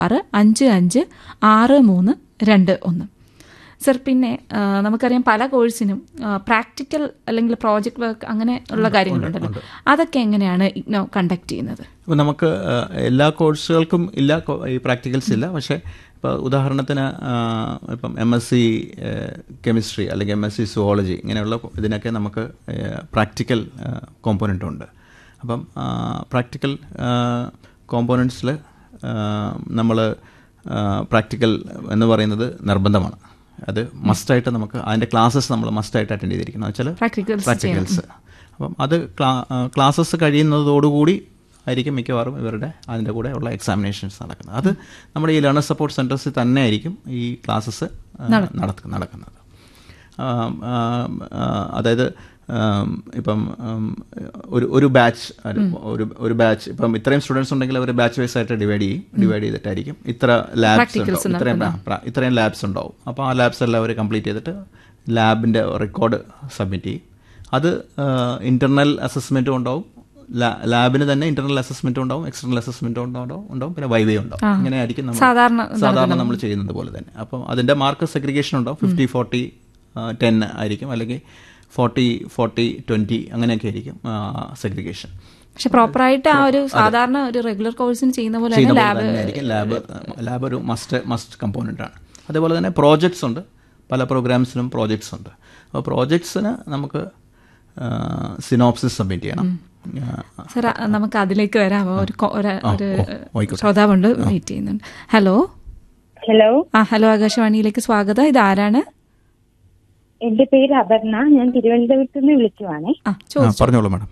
ആറ് അഞ്ച് അഞ്ച് ആറ് മൂന്ന് രണ്ട് ഒന്ന് സർ പിന്നെ ആ, നമുക്കറിയാം പല കോഴ്സിനും പ്രാക്ടിക്കൽ അല്ലെങ്കിൽ പ്രോജക്റ്റ് വർക്ക് അങ്ങനെ ഉള്ള കാര്യങ്ങളുണ്ടല്ലോ അതൊക്കെ എങ്ങനെയാണ് ഇഗ്നോ കണ്ടക്ട് ചെയ്യുന്നത് അപ്പോൾ നമുക്ക് ആ, എല്ലാ കോഴ്സുകൾക്കും ഇല്ല കോ- ഈ പ്രാക്ടിക്കൽസ് ഇല്ല പക്ഷേ ഇപ്പോൾ ഉദാഹരണത്തിന് ആ, ഇപ്പം എം എസ് സി കെമിസ്ട്രി അല്ലെങ്കിൽ എം എസ് സി സുവോളജി ഇങ്ങനെയുള്ള ഇതിനൊക്കെ നമുക്ക് പ്രാക്ടിക്കൽ കോമ്പോണൻ്റ് ഉണ്ട് അപ്പം പ്രാക്ടിക്കൽ കോമ്പോണൻസിൽ നമ്മൾ പ്രാക്ടിക്കൽ എന്ന് പറയുന്നത് നിർബന്ധമാണ് അത് മസ്റ്റായിട്ട് നമുക്ക് അതിൻ്റെ ക്ലാസ്സസ് നമ്മൾ മസ്റ്റായിട്ട് അറ്റൻഡ് ചെയ്തിരിക്കണം എന്ന് വെച്ചാൽ പ്രാക്ടിക്കൽസ് പ്രാക്ടിക്കൽസ് അപ്പം അത് ക്ലാസ്സസ് കഴിയുന്നതോടുകൂടി ആയിരിക്കും മിക്കവാറും ഇവരുടെ അതിൻ്റെ കൂടെ ഉള്ള എക്സാമിനേഷൻസ് നടക്കുന്നത് അത് നമ്മുടെ ഈ ലേണർ സപ്പോർട്ട് സെൻറ്റേഴ്സിൽ തന്നെ ആയിരിക്കും ഈ ക്ലാസ്സസ് നടക്കുന്നത് ആം, ആം, ആ, അതായത് ആം, ഇപ്പം ആം, ഒരു ഒരു ബാച്ച് ഒരു ഒരു ബാച്ച് ഇപ്പം ഇത്രയും സ്റ്റുഡൻസ് ഉണ്ടെങ്കിൽ അവർ ബാച്ച് വൈസ് ആയിട്ട് ഡിവൈഡ് ചെയ്യും ഡിവൈഡ് ചെയ്തിട്ടായിരിക്കും ഇത്ര ലാബ്സ് ഉണ്ടാവും ഇത്രയും ആ, പ്ര- ഇത്രയും ലാബ്സ് ഉണ്ടാവും അപ്പോൾ ആ ലാബ്സ് എല്ലാം അവർ കംപ്ലീറ്റ് ചെയ്തിട്ട് ലാബിൻ്റെ റെക്കോർഡ് സബ്മിറ്റ് ചെയ്യും അത് ഇന്റർണൽ അസസ്മെൻറ്റും ഉണ്ടാവും ലാ- ലാബിന് തന്നെ ഇന്റർണൽ അസസ്മെന്റും ഉണ്ടാവും എക്സ്റ്റർണൽ അസസ്മെന്റും ഉണ്ടാവും ഉണ്ടാവും പിന്നെ വൈവേ ഉണ്ടാവും ഇങ്ങനെ ആയിരിക്കും നമ്മൾ സാധാരണ സാധാരണ നമ്മൾ ചെയ്യുന്നത് പോലെ തന്നെ അപ്പം അതിന്റെ മാർക്ക് സെഗ്രിഗേഷൻ ഉണ്ടാവും ഫിഫ്റ്റി ഫോർട്ടി ടെൻ ആയിരിക്കും അല്ലെങ്കിൽ ഫോർട്ടി ഫോർട്ടി ട്വന്റി അങ്ങനെയൊക്കെ ആയിരിക്കും സെഗ്രിഗേഷൻ പക്ഷെ പ്രോപ്പറായിട്ട് ആ ഒരു സാധാരണ ഒരു റെഗുലർ കോഴ്സിന് ചെയ്യുന്ന പോലെ തന്നെ ലാബ് ആയിരിക്കും ലാബ് ലാബ് ഒരു മസ്റ്റ് മസ്റ്റ് കമ്പോണൻ്റ് ആണ് അതേപോലെ തന്നെ പ്രോജക്ട്സ് ഉണ്ട് പല പ്രോഗ്രാംസിനും പ്രോജക്ട്സ് ഉണ്ട് അപ്പോൾ പ്രോജക്ട്സിന് നമുക്ക് സിനോപ്സിസ് സബ്മിറ്റ് ചെയ്യണം ആ, സർ നമുക്ക് അതിലേക്ക് വരാമോ ഒരു കൊ- ഒരു ഒരു ഓ, ആയിക്കോട്ടെ. ശ്രോതാവുണ്ട് വെയിറ്റ് ചെയ്യുന്നുണ്ട് ഹലോ ഹലോ ആ ഹലോ ആകാശവാണിയിലേക്ക് സ്വാഗതം ഇത് ആരാണ് എന്റെ പേര് അപർണ ഞാൻ തിരുവനന്തപുരത്ത് നിന്ന് വിളിക്കുവാണേ ആ ആ, ചോദിച്ചു പറഞ്ഞോളൂ മാഡം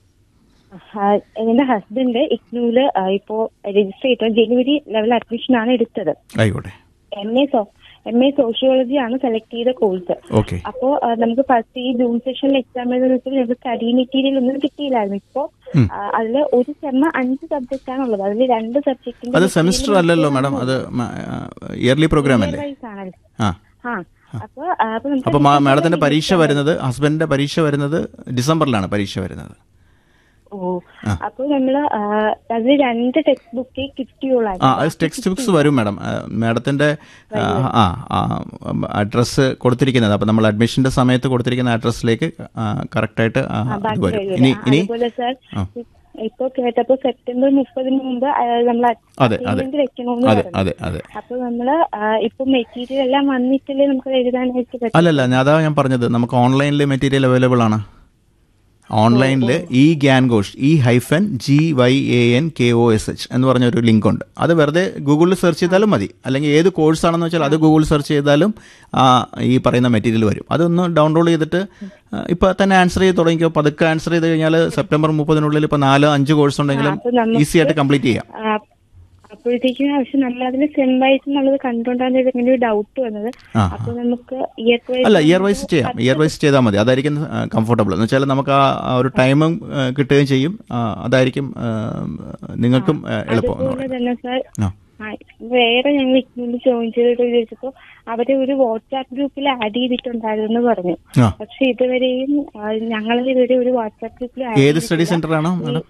ആ, എന്റെ ഹസ്ബൻഡ് ഇഗ്നൂല് ആ, ഇപ്പോ രജിസ്റ്റർ ചെയ്തിട്ട് ജനുവരി ലെവൽ അഡ്മിഷൻ ആണ് എടുത്തത് ആയിക്കോട്ടെ M A M A sociology ആണ് സെലക്ട് ചെയ്ത കോഴ്സ് ഓക്കെ അപ്പോ ആ, നമുക്ക് ഫസ്റ്റ് ഈ ജൂൺ സെഷനിൽ എക്സാം എഴുതുന്ന ഞങ്ങൾക്ക് സ്റ്റഡി മെറ്റീരിയൽ ഒന്നും കിട്ടിയില്ലായിരുന്നു ഇപ്പോ ആ, അതില് ഒരു സെമ്മ അഞ്ച് സബ്ജക്റ്റ് ആണുള്ളത് അതിൽ രണ്ട് സബ്ജക്റ്റിന്റെ അത് സെമിസ്റ്റർ അല്ലല്ലോ മാഡം അത് ഇയർലി പ്രോഗ്രാം അല്ലേ വൈസ് ആണല്ലോ ആ ആ അപ്പൊ ആ, അപ്പൊ നമുക്ക് അപ്പോൾ മാഡത്തിന്റെ പരീക്ഷ വരുന്നത് ഹസ്ബൻഡിന്റെ പരീക്ഷ വരുന്നത് ഡിസംബറിലാണ് പരീക്ഷ വരുന്നത് ഓ അപ്പൊ നമ്മള് ആ, അതിൽ രണ്ട് ടെക്സ്റ്റ് ബുക്കേ കിട്ടിയുള്ളൂ ആ അത് ടെക്സ്റ്റ് ബുക്സ് വരും മാഡം മാഡത്തിന്റെ ആ അഡ്രസ്സ് കൊടുത്തിരിക്കുന്നത് അപ്പോൾ നമ്മൾ അഡ്മിഷന്റെ സമയത്ത് കൊടുത്തിരിക്കുന്ന അഡ്രസ്സിലേക്ക് കറക്റ്റായിട്ട് ഇത് വരും ഇനി ഇനി അതുപോലെ സാർ ആ. ഇപ്പൊ കേട്ടപ്പോ സെപ്റ്റംബർ മുപ്പതിന് മുമ്പ് നമ്മൾ അതെ അതെ വെക്കണമെന്ന് അതെ പറഞ്ഞു അതെ അതെ അപ്പൊ നമ്മള് ആ, ഇപ്പൊ മെറ്റീരിയൽ എല്ലാം വന്നിട്ടല്ലേ നമുക്ക് എഴുതാനായിട്ട് പറ്റും അല്ലല്ല ഞാൻ അതാ ഞാൻ പറഞ്ഞത് നമുക്ക് ഓൺലൈനിൽ മെറ്റീരിയൽ അവൈലബിൾ ആണ് ഓൺലൈനിൽ e Gyan Kosh e hyphen G Y A N K O S H എന്ന് പറഞ്ഞ ഒരു ലിങ്ക് ഉണ്ട് അത് വെറുതെ ഗൂഗിളിൽ സെർച്ച് ചെയ്താലും മതി അല്ലെങ്കിൽ ഏത് കോഴ്സ് ആണെന്ന് വെച്ചാൽ അത് ഗൂഗിൾ സെർച്ച് ചെയ്താലും ആ ഈ പറയുന്ന മെറ്റീരിയൽ വരും അതൊന്ന് ഡൗൺലോഡ് ചെയ്തിട്ട് ആ, ഇപ്പൊ തന്നെ ആൻസർ ചെയ്ത് തുടങ്ങിക്കോ പതുക്കെ ആൻസർ ചെയ്ത് കഴിഞ്ഞാൽ സെപ്റ്റംബർ മുപ്പതിനുള്ളിൽ ഇപ്പൊ നാല് അഞ്ച് കോഴ്സ് ഉണ്ടെങ്കിലും അപ്പൊ നമുക്ക് ഈസി ആയിട്ട് കംപ്ലീറ്റ് ചെയ്യാം ആ, അപ്പോഴത്തേക്കും ആവശ്യം നമ്മൾ അതിൽ സെം വൈസ് എന്നുള്ളത് കണ്ടുകൊണ്ടാണ് ഇങ്ങനെ ഒരു ഡൗട്ട് വന്നത് ആ, അപ്പൊ നമുക്ക് ഇയർ വൈസ് അല്ല ഇയർ വൈസ് ചെയ്യാം ഇയർ വൈസ് ചെയ്താൽ മതി അതായിരിക്കും കംഫർട്ടബിൾ എന്ന് വെച്ചാൽ നമുക്ക് ആ ആ ഒരു ടൈമും ആ, കിട്ടുകയും ചെയ്യും ആ, അതായിരിക്കും ആ, നിങ്ങൾക്കും ആ, എളുപ്പം എന്ന് അതുപോലെ പറയുന്നത് തന്നെ സാർ ആ ആ, വേറെ ഞങ്ങൾ ഇഗ്നോയിൽ ജോയിൻ ചെയ്തിട്ട് ചോദിച്ചപ്പോ അവരെ ഒരു വാട്സാപ്പ് ഗ്രൂപ്പിൽ ആഡ് ചെയ്തിട്ടുണ്ടായിരുന്നു പറഞ്ഞു ആ പക്ഷെ ഇതുവരെയും ഞങ്ങൾ ഇതുവരെ ഒരു വാട്സാപ്പ് ഗ്രൂപ്പിൽ ആഡ് ഏത് സ്റ്റഡി സെന്റർ ആണോ മാഡം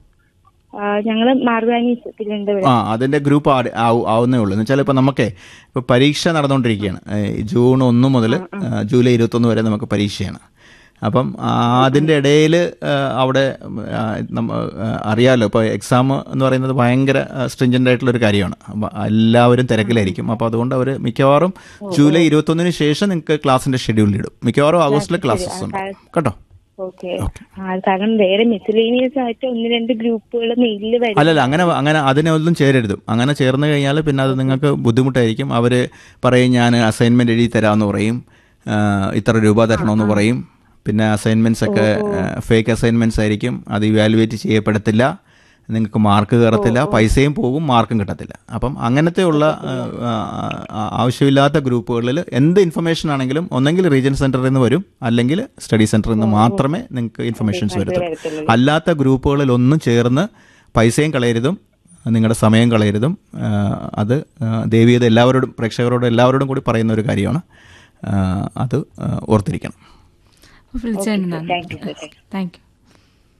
ഞങ്ങൾ മാർഗാനി തിരുവനന്തപുരം ആ അതിന്റെ ഗ്രൂപ്പ് ആവുന്നേ ഉള്ളൂ എന്ന് വെച്ചാൽ ഇപ്പൊ നമുക്കേ ഇപ്പൊ പരീക്ഷ നടന്നുകൊണ്ടിരിക്കുകയാണ് ഏ, ജൂൺ ഒന്ന് മുതൽ ജൂലൈ ഇരുപത്തൊന്ന് വരെ നമുക്ക് പരീക്ഷയാണ് അപ്പം ആ, അതിന്റെ ഇടയിൽ അവിടെ ആ, നമ്മ- ആ, അറിയാലോ ഇപ്പോൾ എക്സാം എന്ന് പറയുന്നത് ഭയങ്കര സ്ട്രിഞ്ചൻ്റ് ആയിട്ടുള്ള ഒരു കാര്യമാണ് അപ്പം എല്ലാവരും തിരക്കിലായിരിക്കും അപ്പോൾ അതുകൊണ്ട് അവർ മിക്കവാറും ജൂലൈ ഇരുപത്തൊന്നിന് ശേഷം നിങ്ങൾക്ക് ക്ലാസിന്റെ ഷെഡ്യൂൾ ഇടും മിക്കവാറും ആഗസ്റ്റിൽ ക്ലാസ്സസ് ഉണ്ട് കേട്ടോ ഓക്കെ കാരണം വേറെ മിസ്ലേനിയസ് ആയിട്ട് ഒന്ന് രണ്ട് ഗ്രൂപ്പുകൾ മെയിലിൽ വരും അല്ലല്ല അങ്ങനെ അങ്ങനെ അതിനൊന്നും ചേരരുത് അങ്ങനെ ചേർന്ന് കഴിഞ്ഞാൽ പിന്നെ അത് നിങ്ങൾക്ക് ബുദ്ധിമുട്ടായിരിക്കും അവർ പറയും ഞാൻ അസൈൻമെന്റ് എഴുതി തരാമെന്ന് പറയും ആ, ഇത്ര രൂപ തരണമെന്ന് പറയും പിന്നെ അസൈൻമെന്റ്സ് ഒക്കെ ഫേക്ക് അസൈൻമെന്റ്സ് ആയിരിക്കും അത് ഇവാലുവേറ്റ് ചെയ്യപ്പെടത്തില്ല നിങ്ങൾക്ക് മാർക്ക് കയറത്തില്ല പൈസയും പോകും മാർക്കും കിട്ടത്തില്ല അപ്പം അങ്ങനത്തെ ഉള്ള ആ, ആ, ആവശ്യമില്ലാത്ത ഗ്രൂപ്പുകളിൽ എന്ത് ഇൻഫർമേഷൻ ആണെങ്കിലും ഒന്നെങ്കിൽ റീജിയൻ സെന്ററിൽ നിന്ന് വരും അല്ലെങ്കിൽ സ്റ്റഡി സെന്ററിൽ നിന്ന് മാത്രമേ നിങ്ങൾക്ക് ഇൻഫർമേഷൻസ് വരത്തുള്ളൂ അല്ലാത്ത ഗ്രൂപ്പുകളിൽ ഒന്നും ചേർന്ന് പൈസയും കളയരുതും നിങ്ങളുടെ സമയം കളയരുതും ആ, അത് ആ, ദേവിയത് എല്ലാവരോടും പ്രേക്ഷകരോടും എല്ലാവരോടും കൂടി പറയുന്ന ഒരു കാര്യമാണ് ആ, അത് ആ, ഓർത്തിരിക്കണം വിളിച്ചതിന് നന്ദി thank you thank you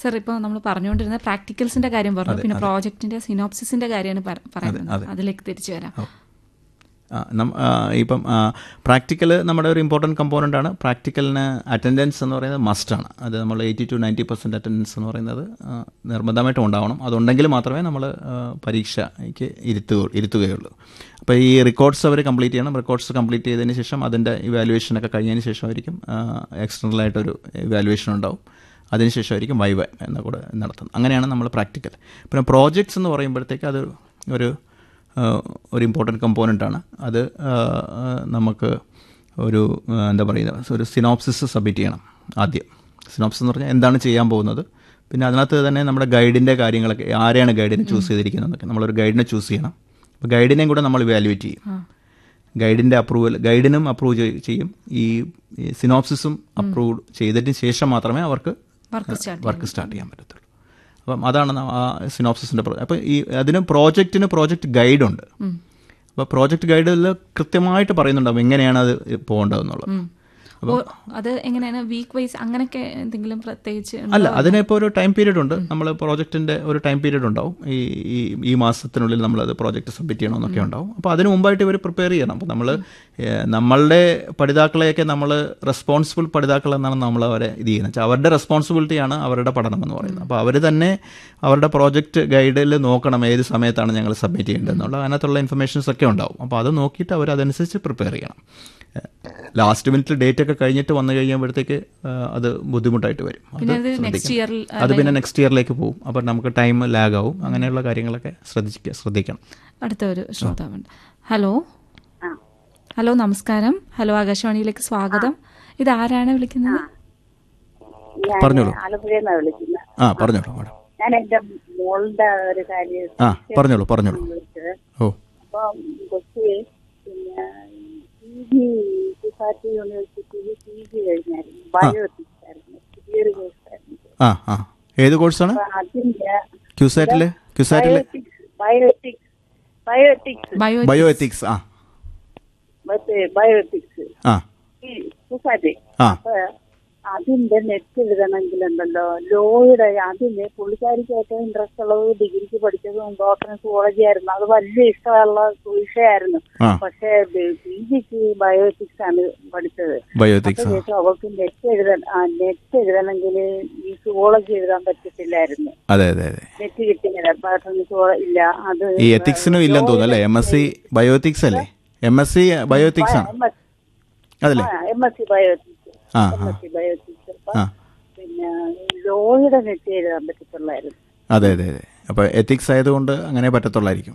sir ഇപ്പോൾ നമ്മൾ പറഞ്ഞുകൊണ്ടിരുന്ന പ്രാക്ടിക്കൽസിന്റെ കാര്യം പറഞ്ഞു പിന്നെ പ്രോജക്റ്റിന്റെ സിനോപ്സിസിന്റെ കാര്യമാണ് പറ- പറയുന്നത് അതിലേക്ക് തിരിച്ചു വരാം ആ, നം- ആ, ഇപ്പം പ്രാക്ടിക്കൽ നമ്മുടെ ഒരു ഇമ്പോർട്ടൻറ്റ് കമ്പോണൻ്റ് ആണ് പ്രാക്ടിക്കലിന് അറ്റൻഡൻസ് എന്ന് പറയുന്നത് മസ്റ്റാണ് അത് നമ്മൾ eighty to ninety percent attendance എന്ന് പറയുന്നത് ആ, നിർബന്ധമായിട്ടും ഉണ്ടാവണം അതുണ്ടെങ്കിൽ മാത്രമേ നമ്മൾ പരീക്ഷയ്ക്ക് ഇരുത്തു ഇരുത്തുകയുള്ളൂ അപ്പോൾ ഈ റെക്കോർഡ്സ് അവർ കംപ്ലീറ്റ് ചെയ്യണം റെക്കോർഡ്സ് കംപ്ലീറ്റ് ചെയ്തതിന് ശേഷം അതിൻ്റെ ഇവാലുവേഷനൊക്കെ കഴിഞ്ഞതിന് ശേഷമായിരിക്കും എക്സ്റ്റേണലായിട്ടൊരു ഇവാലുവേഷൻ ഉണ്ടാവും അതിനുശേഷമായിരിക്കും വൈവ എന്ന കൂടെ നടത്തുന്നത് അങ്ങനെയാണ് നമ്മൾ പ്രാക്ടിക്കൽ പിന്നെ പ്രോജക്ട്സ് എന്ന് പറയുമ്പോഴത്തേക്ക് അത് ഒരു ആ, ഒരു ഇമ്പോർട്ടൻറ്റ് കമ്പോണൻ്റ് ആണ് അത് ആ, ആ, നമുക്ക് ഒരു ആ, എന്താ പറയുക ഒരു സിനോപ്സിസ് സബ്മിറ്റ് ചെയ്യണം ആദ്യം സിനോപ്സിസ് എന്ന് പറഞ്ഞാൽ എന്താണ് ചെയ്യാൻ പോകുന്നത് പിന്നെ അതിനകത്ത് തന്നെ നമ്മുടെ ഗൈഡിൻ്റെ കാര്യങ്ങളൊക്കെ ആരെയാണ് ഗൈഡിനെ ചൂസ് ചെയ്തിരിക്കുന്നതൊക്കെ നമ്മളൊരു ഗൈഡിനെ ചൂസ് ചെയ്യണം അപ്പോൾ ഗൈഡിനെയും കൂടെ നമ്മൾ ഇവാലുവേറ്റ് ചെയ്യും ഗൈഡിൻ്റെ അപ്രൂവൽ ഗൈഡിനും അപ്രൂവ് ചെയ്യും ഈ ഈ സിനോപ്സിസും അപ്രൂവ് ചെയ്തതിന് ശേഷം മാത്രമേ അവർക്ക് വർക്ക് സ്റ്റാർട്ട് വർക്ക് സ്റ്റാർട്ട് ചെയ്യാൻ പറ്റത്തുള്ളൂ അപ്പം അതാണ് ന- ആ സിനോപ്സിസിൻ്റെ അപ്പോൾ ഈ അതിന് പ്രോജക്റ്റിന് പ്രോജക്റ്റ് ഗൈഡുണ്ട് അപ്പോൾ പ്രോജക്റ്റ് ഗൈഡിൽ കൃത്യമായിട്ട് പറയുന്നുണ്ടാവും എങ്ങനെയാണ് അത് പോകേണ്ടതെന്നുള്ളത് ഓ, അത് എങ്ങനെയാണ് വീക്ക് വൈസ് അങ്ങനെയൊക്കെ എന്തെങ്കിലും പ്രത്യേകിച്ച് ഉണ്ടോ? അല്ല അതിനിപ്പോൾ ഒരു ടൈം പീരീഡ് ഉണ്ട് നമ്മൾ പ്രോജക്റ്റിൻ്റെ ഒരു ടൈം പീരീഡ് ഉണ്ടാവും ഈ ഈ ഈ മാസത്തിനുള്ളിൽ നമ്മളത് പ്രോജക്റ്റ് സബ്മിറ്റ് ചെയ്യണമെന്നൊക്കെ ഉണ്ടാവും അപ്പോൾ അതിന് മുമ്പായിട്ട് ഇവർ പ്രിപ്പയർ ചെയ്യണം അപ്പോൾ നമ്മൾ നമ്മളുടെ പഠിതാക്കളെയൊക്കെ നമ്മൾ റെസ്പോൺസിബിൾ പഠിതാക്കൾ എന്നാണ് നമ്മൾ അവരെ ഇത് ചെയ്യുന്നത് വെച്ചാൽ അവരുടെ റെസ്പോൺസിബിലിറ്റിയാണ് അവരുടെ പഠനം എന്ന് പറയുന്നത് അപ്പോൾ അവർ തന്നെ അവരുടെ പ്രോജക്റ്റ് ഗൈഡിൽ നോക്കണം ഏത് സമയത്താണ് ഞങ്ങൾ സബ്മിറ്റ് ചെയ്യേണ്ടത് എന്നുള്ള അതിനകത്തുള്ള ഇൻഫർമേഷൻസ് ഒക്കെ ഉണ്ടാവും അപ്പോൾ അത് നോക്കിയിട്ട് അവർ അതനുസരിച്ച് പ്രിപ്പയർ ചെയ്യണം ലാസ്റ്റ് മിനിറ്റ് ഡേറ്റ് ഒക്കെ കഴിഞ്ഞിട്ട് വന്നു കഴിയുമ്പോഴത്തേക്ക് ആ, അത് ബുദ്ധിമുട്ടായിട്ട് വരും അത് പിന്നെ അത് നെക്സ്റ്റ് ശ്രദ്ധിക്കണം. ഇയറിൽ അത് പിന്നെ നെക്സ്റ്റ് ഇയറിലേക്ക് പോകും അപ്പം നമുക്ക് ടൈം ലാഗ് ആവും അങ്ങനെയുള്ള കാര്യങ്ങളൊക്കെ ശ്രദ്ധിക്കുക ശ്രദ്ധിക്കണം അടുത്ത ഒരു ശ്രോതാവുണ്ട് ഹലോ ഹലോ നമസ്കാരം ഹലോ ആകാശവാണിയിലേക്ക് സ്വാഗതം ഇത് ആരാണ് വിളിക്കുന്നത് പറഞ്ഞോളൂ ആലപ്പുഴയിൽ വിളിക്കുന്നത് ആ പറഞ്ഞോളൂ മാഡം ഞാൻ എന്റെ മോളുടെ ഒരു കാര്യം ആ പറഞ്ഞോളൂ പറഞ്ഞോളൂ വിളിച്ചത് ഓ അപ്പൊ കൊച്ചി പിന്നെ പി ജി ഗുവാഹത്തി യൂണിവേഴ്സിറ്റിയിൽ പി ജി കഴിഞ്ഞായിരുന്നു ബയോട്ടിക്സ് ആയിരുന്നു പുതിയൊരു കോഴ്സായിരുന്നു ആ ആ ഏത് കോഴ്സാണ് അപ്പൊ അതിന്റെ ക്യൂസാറ്റിലെ ക്യൂസാറ്റിലെ biotics biotics bio bio ethics ആ മറ്റേ ബയോട്ടിക്സ് ആ ഈ ഗുവാഹത്തി ആ അപ്പൊ അതിന്റെ നെറ്റ് എഴുതണമെങ്കിലുണ്ടല്ലോ ലോയുടെ അതിന് പുള്ളിക്കാരിക്ക് ഏറ്റവും ഇൻട്രസ്റ്റ് ഉള്ളത് ഡിഗ്രിക്ക് പഠിച്ചതും ഡോക്ടറിന് സുവോളജി ആയിരുന്നു അത് വലിയ ഇഷ്ടമുള്ള വിഷയമായിരുന്നു ആ പക്ഷെ പി ജിക്ക് ബയോറ്റിക്സ് ആണ് പഠിച്ചത് ബയോ എത്തിക്സ് ആ അപ്പോഴേക്കും അവൾക്ക് നെറ്റ് എഴുതാൻ നെറ്റ് എഴുതണമെങ്കിൽ ഈ സുവോളജി എഴുതാൻ പറ്റത്തില്ലായിരുന്നു അതെ അതെ അതെ നെറ്റ് കിട്ടിയില്ല പാട്ടറിന് ഇല്ല അത് ഈ എത്തിക്സിനും ഇല്ലെന്ന് തോന്നുന്നു അല്ലേ M S C bio ethics അല്ലേ M S C bio ethics ആണ് അതല്ലേ എം എസ് സി ബയോറ്റിക്സ് ആ എം ആ എസ് സി ബയോറ്റിക്സ് അപ്പൊ ആ പിന്നെ ലോയുടെ നെറ്റ് എഴുതാൻ പറ്റത്തുള്ളായിരുന്നു അതെ അതെ അതെ അപ്പോൾ എത്തിക്സ് ആയതുകൊണ്ട് അങ്ങനെ പറ്റത്തുള്ളായിരിക്കും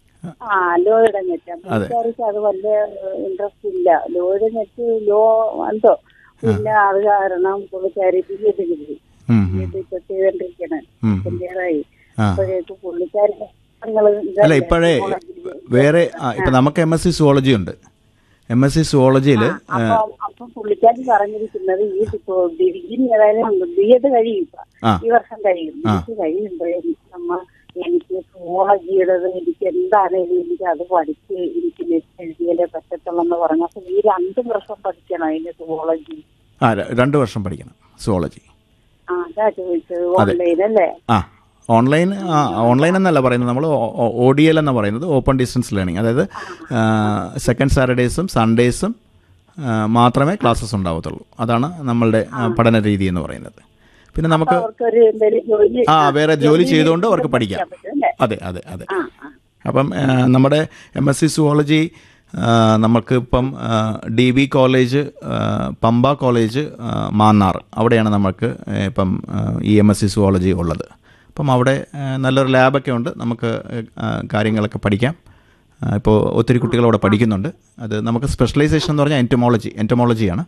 ആ ലോയുടെ നെറ്റ് പുള്ളിക്കാരിക്ക് അത് വലിയ ഇൻട്രസ്റ്റ് ഇല്ല ലോയുടെ നെറ്റ് ലോ എന്തോ പിന്നെ അത് കാരണം പുള്ളിക്കാരി ബി എഡ് ഡിഗ്രി ഉം, ബി ഉം, എഡ് ഇപ്പൊ ചെയ്തോണ്ടിരിക്കണേ ഉം. സെക്കൻഡിയറായി ആ അപ്പോഴേക്ക് പുള്ളിക്കാരി അല്ല ഇപ്പോഴേ വേറെ ആ ഇപ്പം നമുക്ക് എം എസ് സി സുവോളജി ഉണ്ട് എം എസ് സി സുവോളജിയിൽ അപ്പൊ അപ്പൊ പുള്ളിക്കാരി പറഞ്ഞിരിക്കുന്നത് ഈ ഇപ്പോ ഡിഗ്രി ഏതായാലും ബി എഡ് കഴിയും ഇപ്പൊ. ആ. ഈ വർഷം കഴിയും ബി എഡ് കഴിയുമ്പോഴേ നമ്മ എനിക്ക് സുവോളജിയുടേത് എനിക്ക് എന്താണേലും എനിക്ക് അത് പഠിച്ച് എനിക്ക് നെറ്റ് എഴുതിയാലേ പറ്റത്തുള്ളെന്ന് പറഞ്ഞു അപ്പൊ ഈ രണ്ട് വർഷം പഠിക്കണം അതിന്റെ സുവോളജി ആ ര- രണ്ട് വർഷം പഠിക്കണം സുവോളജി ആ അതാ ചോദിച്ചത് ഓൺലൈൻ അല്ലേ ആ ഓൺലൈൻ ആ ഓൺലൈൻ എന്നല്ല പറയുന്നത് നമ്മൾ ഒ ഡി എൽ എന്ന് പറയുന്നത് ഓപ്പൺ ഡിസ്റ്റൻസ് ലേണിംഗ് അതായത് സെക്കൻഡ് സാറ്റർഡേസും സൺഡേസും മാത്രമേ ക്ലാസ്സസ് ഉണ്ടാവത്തുള്ളൂ അതാണ് നമ്മളുടെ ആ, പഠന രീതി എന്ന് പറയുന്നത് പിന്നെ നമുക്ക് അവർക്കൊരു എന്തെങ്കിലും ജോലി ആ വേറെ ജോലി ചെയ്തുകൊണ്ട് അവർക്ക് പഠിക്കാം പറ്റും അല്ലേ അതെ അതെ അതെ ആ ആ അപ്പം ആ, നമ്മുടെ എം എസ് സി സുവോളജി നമുക്ക് ഇപ്പം ഡി ബി കോളേജ് ആ, പമ്പ കോളേജ് ആ, മാന്നാർ അവിടെയാണ് നമുക്ക് ആ, ഇപ്പം ആ, ഈ എം എസ് സി സുവോളജി ഉള്ളത് അപ്പം അവിടെ ആ, നല്ലൊരു ലാബൊക്കെ ഉണ്ട് നമുക്ക് ആ, കാര്യങ്ങളൊക്കെ പഠിക്കാം ആ, ഇപ്പോൾ ഒത്തിരി കുട്ടികൾ അവിടെ പഠിക്കുന്നുണ്ട് അത് നമുക്ക് സ്പെഷ്യലൈസേഷൻ എന്ന് പറഞ്ഞാൽ എൻറ്റമോളജി എൻറ്റമോളജിയാണ്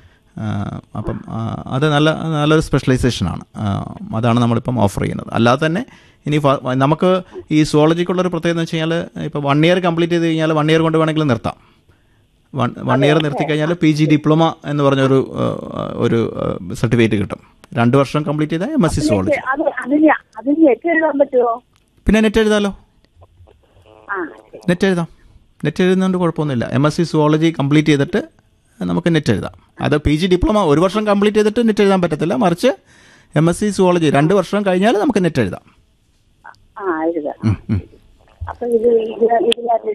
അപ്പം ആ, അത് നല്ല നല്ലൊരു സ്പെഷ്യലൈസേഷനാണ് ആ, അതാണ് നമ്മളിപ്പം ഓഫർ ചെയ്യുന്നത് അല്ലാതെ തന്നെ ഇനി ഫ- നമുക്ക് ഈ സുവോളജിക്കുള്ളൊരു പ്രത്യേകത എന്ന് വെച്ച് കഴിഞ്ഞാൽ ഇപ്പോൾ വൺ ഇയർ കംപ്ലീറ്റ് ചെയ്ത് കഴിഞ്ഞാൽ വൺ ഇയർ കൊണ്ട് വേണമെങ്കിൽ നിർത്താം വൺ വൺ ഇയർ നിർത്തി കഴിഞ്ഞാൽ പി ജി ഡിപ്ലോമ എന്ന് പറഞ്ഞൊരു ആ, ഒരു സർട്ടിഫിക്കറ്റ് കിട്ടും രണ്ട് വർഷം കംപ്ലീറ്റ് ചെയ്താൽ എം എസ് സി സുവോളജി അത് അതിന് അതിന് നെറ്റ് എഴുതാൻ പറ്റുമോ പിന്നെ നെറ്റ് എഴുതാലോ ആ നെറ്റ് എഴുതാം നെറ്റ് എഴുതുന്നതുകൊണ്ട് കുഴപ്പമൊന്നുമില്ല M S C zoology complete ചെയ്തിട്ട് നമുക്ക് നെറ്റ് എഴുതാം അത് പി ജി ഡിപ്ലോമ ഒരു വർഷം കംപ്ലീറ്റ് ചെയ്തിട്ട് നെറ്റ് എഴുതാൻ പറ്റത്തില്ല മറിച്ച് എം എസ് സി സുവോളജി രണ്ട് വർഷം കഴിഞ്ഞാൽ നമുക്ക് നെറ്റ് എഴുതാം ആ എഴുതാം ഉം, ഉം. അപ്പൊ ഇത് ഇത് ഇതിൽ